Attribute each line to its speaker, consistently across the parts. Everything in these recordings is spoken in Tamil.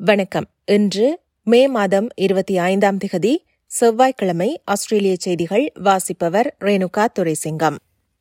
Speaker 1: வணக்கம் இன்று மே மாதம் இருபத்தி ஐந்தாம் திகதி செவ்வாய்க்கிழமை ஆஸ்திரேலிய செய்திகள் வாசிப்பவர் ரேணுகா துரைசிங்கம்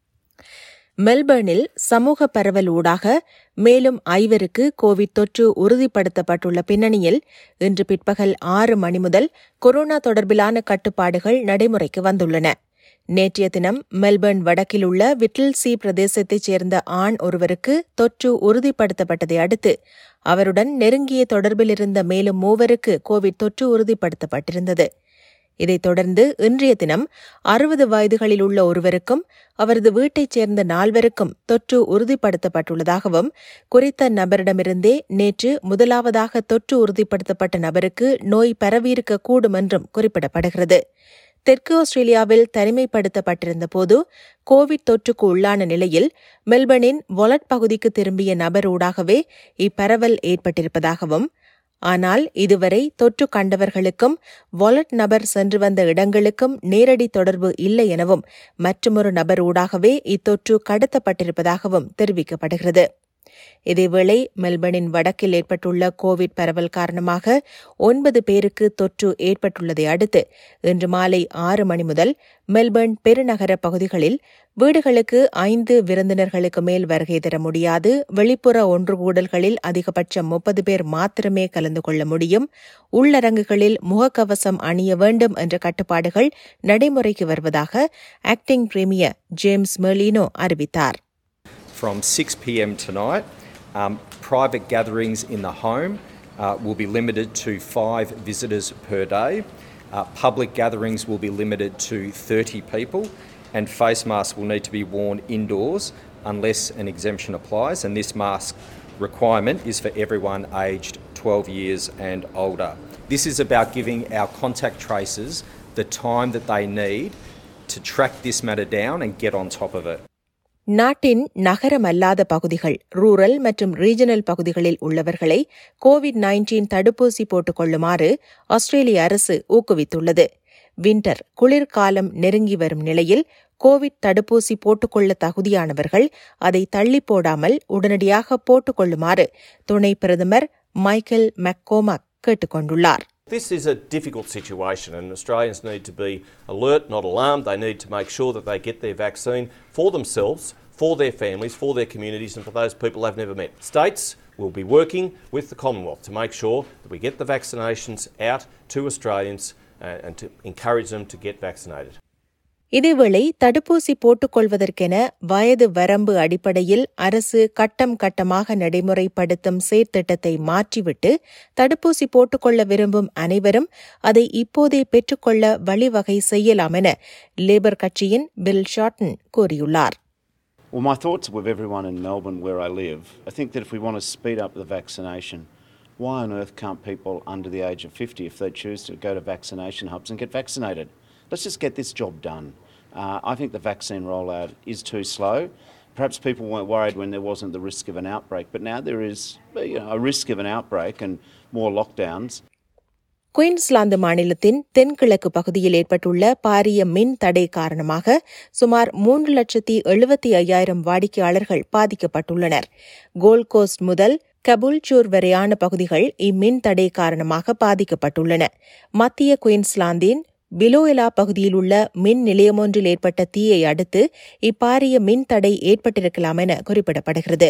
Speaker 1: மெல்பர்னில் சமூக பரவல் ஊடாக மேலும் ஐவருக்கு கோவிட் தொற்று உறுதிப்படுத்தப்பட்டுள்ள பின்னணியில் இன்று பிற்பகல் ஆறு மணி முதல் கொரோனா தொடர்பிலான கட்டுப்பாடுகள் நடைமுறைக்கு வந்துள்ளன நேற்றைய தினம் மெல்பர்ன் வடக்கில் உள்ள விட்டில்சி பிரதேசத்தைச் சேர்ந்த ஆண் ஒருவருக்கு தொற்று உறுதிப்படுத்தப்பட்டதை அடுத்து அவருடன் நெருங்கிய தொடர்பில் இருந்த மேலும் மூவருக்கு கோவிட் தொற்று உறுதிப்படுத்தப்பட்டிருந்தது இதைத் தொடர்ந்து இன்றைய தினம் அறுபது வயதுகளில் உள்ள ஒருவருக்கும் அவரது வீட்டைச் சேர்ந்த நால்வருக்கும் தொற்று உறுதிப்படுத்தப்பட்டுள்ளதாகவும் குறித்த நபரிடமிருந்தே நேற்று முதலாவதாக தொற்று உறுதிப்படுத்தப்பட்ட நபருக்கு நோய் பரவியிருக்கக்கூடும் என்றும் குறிப்பிடப்படுகிறது தெற்கு ஆஸ்திரேலியாவில் தனிமைப்படுத்தப்பட்டிருந்த போது கோவிட் தொற்றுக்கு உள்ளான நிலையில் மெல்பர்னின் வொலட் பகுதிக்கு திரும்பிய நபர் ஊடாகவே இப்பரவல் ஏற்பட்டிருப்பதாகவும் ஆனால் இதுவரை தொற்று கண்டவர்களுக்கும் வொலட் நபர் சென்று வந்த இடங்களுக்கும் நேரடி தொடர்பு இல்லை எனவும் மற்றொரு நபர் ஊடாகவே இத்தொற்று கடத்தப்பட்டிருப்பதாகவும் தெரிவிக்கப்படுகிறது இதேவேளை மெல்பர்னின் வடக்கில் ஏற்பட்டுள்ள கோவிட் பரவல் காரணமாக ஒன்பது பேருக்கு தொற்று ஏற்பட்டுள்ளதை அடுத்து இன்று மாலை ஆறு மணி முதல் மெல்பர்ன் பெருநகர பகுதிகளில் வீடுகளுக்கு ஐந்து விருந்தினர்களுக்கு மேல் வருகை தர முடியாது வெளிப்புற ஒன்றுகூடல்களில் அதிகபட்சம் முப்பது பேர் மாத்திரமே கலந்து கொள்ள முடியும் உள்ளரங்குகளில் முகக்கவசம் அணிய வேண்டும் என்ற கட்டுப்பாடுகள் நடைமுறைக்கு வருவதாக ஆக்டிங் பிரீமியர் ஜேம்ஸ் மெர்லினோ அறிவித்தார்
Speaker 2: from 6 pm tonight. Um, private gatherings in the home uh, will be limited to five visitors per day. Uh, public gatherings will be limited to 30 people, and face masks will need to be worn indoors unless an exemption applies. And this mask requirement is for everyone aged 12 years and older. This is about giving our contact tracers the time that they need to track this matter down and get on top of it.
Speaker 1: நாட்டின் நகரமல்லாத பகுதிகள் ரூரல் மற்றும் ரீஜனல் பகுதிகளில் உள்ளவர்களை கோவிட் நைன்டீன் தடுப்பூசி போட்டுக் கொள்ளுமாறு ஆஸ்திரேலிய அரசு ஊக்குவித்துள்ளது வின்டர் குளிர்காலம் நெருங்கி வரும் நிலையில் கோவிட் தடுப்பூசி போட்டுக்கொள்ள தகுதியானவர்கள் அதை தள்ளி போடாமல் உடனடியாக போட்டுக் கொள்ளுமாறு துணை பிரதமர் மைக்கேல் மெக்கோமக் கேட்டுக் கொண்டுள்ளார்
Speaker 3: This is a difficult situation, and Australians need to be alert, not alarmed. They need to make sure that they get their vaccine for themselves, for their families, for their communities, and for those people they've never met. States will be working with the Commonwealth to make sure that we get the vaccinations out to Australians uh, and to encourage them to get vaccinated.
Speaker 1: இதேவேளை தடுப்பூசி போட்டுக் கொள்வதற்கென வயது வரம்பு அடிப்படையில் அரசு கட்டம் கட்டமாக நடைமுறைப்படுத்தும் செயற்திட்டத்தை மாற்றிவிட்டு தடுப்பூசி போட்டுக்கொள்ள விரும்பும் அனைவரும் அதை இப்போதே பெற்றுக்கொள்ள வழிவகை செய்யலாம் என லேபர் கட்சியின் பில் ஷார்டன் கூறியுள்ளார்
Speaker 4: Well, my thoughts are with everyone in Melbourne where I live. I think that if we want to speed up the vaccination, why on earth can't people under the age of 50, if they choose to go to vaccination hubs and get vaccinated? Let's just get this job done. Uh, I think the vaccine rollout is too slow. Perhaps people weren't worried when there wasn't the risk of an outbreak, but now there is you know, a risk of an outbreak and more lockdowns.
Speaker 1: Queensland மாநிலத்தின் தென்கிழக்கு பகுதியில் ஏற்பட்டுள்ள பாரிய மின் தடை காரணமாக சுமார் மூன்று லட்சத்தி எழுபத்தி ஐயாயிரம் வாடிக்கையாளர்கள் பாதிக்கப்பட்டுள்ளனர் கோல்ட் கோஸ்ட் முதல் கபுல்சூர் வரையான பகுதிகள் இம்மின் தடை காரணமாக பாதிக்கப்பட்டுள்ளன மத்திய குயின்ஸ்லாந்தின் பிலோயலா பகுதியில் உள்ள மின் நிலையமொன்றில் ஏற்பட்ட தீயை அடுத்து இப்பாரிய மின் தடை ஏற்பட்டிருக்கலாம் என குறிப்பிடப்படுகிறது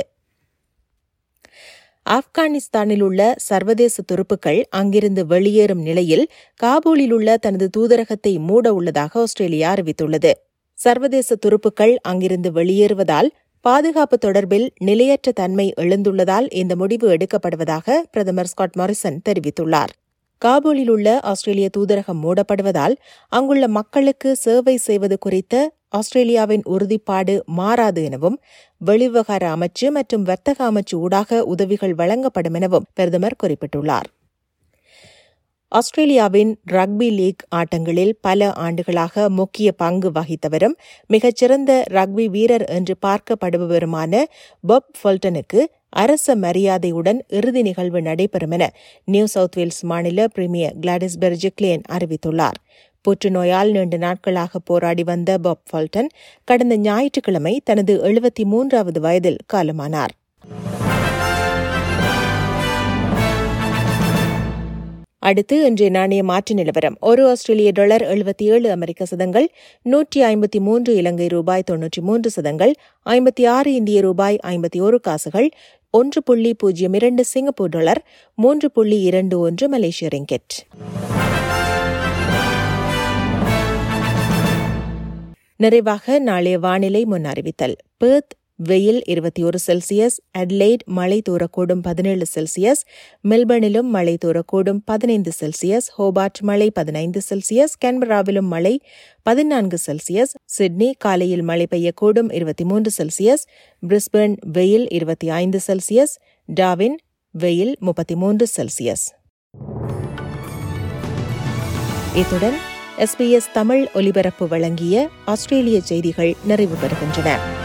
Speaker 1: ஆப்கானிஸ்தானில் உள்ள சர்வதேச துருப்புக்கள் அங்கிருந்து வெளியேறும் நிலையில் காபூலில் உள்ள தனது தூதரகத்தை மூட உள்ளதாக ஆஸ்திரேலியா அறிவித்துள்ளது சர்வதேச துருப்புக்கள் அங்கிருந்து வெளியேறுவதால் பாதுகாப்பு தொடர்பில் நிலையற்ற தன்மை எழுந்துள்ளதால் இந்த முடிவு எடுக்கப்படுவதாக பிரதமர் ஸ்காட் மாரிசன் தெரிவித்துள்ளார் காபூலில் உள்ள ஆஸ்திரேலிய தூதரகம் மூடப்படுவதால் அங்குள்ள மக்களுக்கு சேவை செய்வது குறித்த ஆஸ்திரேலியாவின் உறுதிப்பாடு மாறாது எனவும் வெளிவிவகார அமைச்சு மற்றும் வர்த்தக அமைச்சு ஊடாக உதவிகள் வழங்கப்படும் எனவும் பிரதமர் குறிப்பிட்டுள்ளார் ஆஸ்திரேலியாவின் ரக்பி லீக் ஆட்டங்களில் பல ஆண்டுகளாக முக்கிய பங்கு வகித்தவரும் மிகச்சிறந்த ரக்பி வீரர் என்று பார்க்கப்படுபவருமான பப் ஃபல்டனுக்கு அரச மரியாதையுடன் இறுதி நிகழ்வு நடைபெறும் என நியூ சவுத் வேல்ஸ் மாநில பிரீமியர் கிளாடிஸ் பெர்ஜிக்லேன் அறிவித்துள்ளார் புற்றுநோயால் நீண்ட நாட்களாக போராடி வந்த பாப் ஃபால்டன் கடந்த ஞாயிற்றுக்கிழமை தனது எழுபத்தி மூன்றாவது வயதில் காலமானார் அடுத்து இன்றைய நாணய மாற்று நிலவரம் ஒரு ஆஸ்திரேலிய டாலர் எழுபத்தி ஏழு அமெரிக்க சதங்கள் நூற்றி ஐம்பத்தி மூன்று இலங்கை ரூபாய் தொன்னூற்றி மூன்று சதங்கள் ஐம்பத்தி ஆறு இந்திய ரூபாய் ஐம்பத்தி ஒரு காசுகள் ஒன்று புள்ளி பூஜ்ஜியம் இரண்டு சிங்கப்பூர் டாலர் மூன்று புள்ளி இரண்டு ஒன்று மலேசிய ரிங்கெட் நிறைவாக நாளைய வானிலை முன் அறிவித்தல் பெர்த் வெயில் இருபத்தி ஒரு செல்சியஸ் அட்லைட் மழை தூரக்கூடும் பதினேழு செல்சியஸ் மெல்பர்னிலும் மழை தூரக்கூடும் பதினைந்து செல்சியஸ் ஹோபார்ட் மழை பதினைந்து செல்சியஸ் கேன்பராவிலும் மழை பதினான்கு செல்சியஸ் சிட்னி காலையில் மழை பெய்யக்கூடும் இருபத்தி மூன்று செல்சியஸ் பிரிஸ்பர்ன் வெயில் இருபத்தி ஐந்து செல்சியஸ் டாவின் வெயில் முப்பத்தி மூன்று செல்சியஸ் இத்துடன் எஸ்பிஎஸ் தமிழ் ஒலிபரப்பு வழங்கிய ஆஸ்திரேலிய செய்திகள் நிறைவு பெறுகின்றன